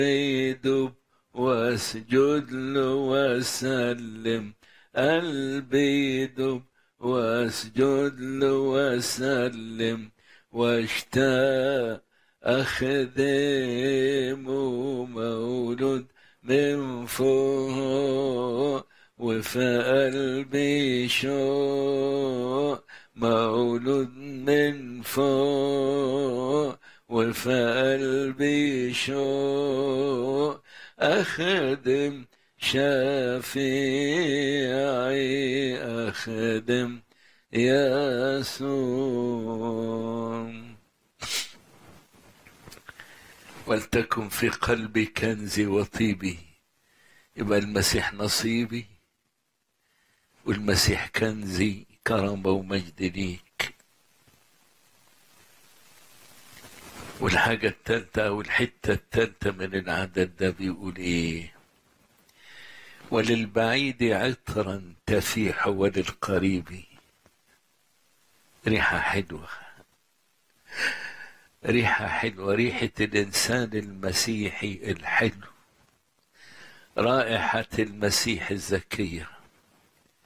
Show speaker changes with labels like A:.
A: يدب واسجد له واسلم قلبي يدب واسجد له واسلم واشتاق أخدم مولود من فوق وفي قلبي شوق مولود من فوق وفي قلبي شوق أخدم شفيعي أخدم يسوع ولتكن في قلبي كنزي وطيبي يبقى المسيح نصيبي والمسيح كنزي كرامة ومجد ليك والحاجة التالتة أو الحتة التالتة من العدد ده بيقول إيه وللبعيد عطرا تفيح وللقريب ريحة حلوة ريحة حلوة ريحة الإنسان المسيحي الحلو رائحة المسيح الزكية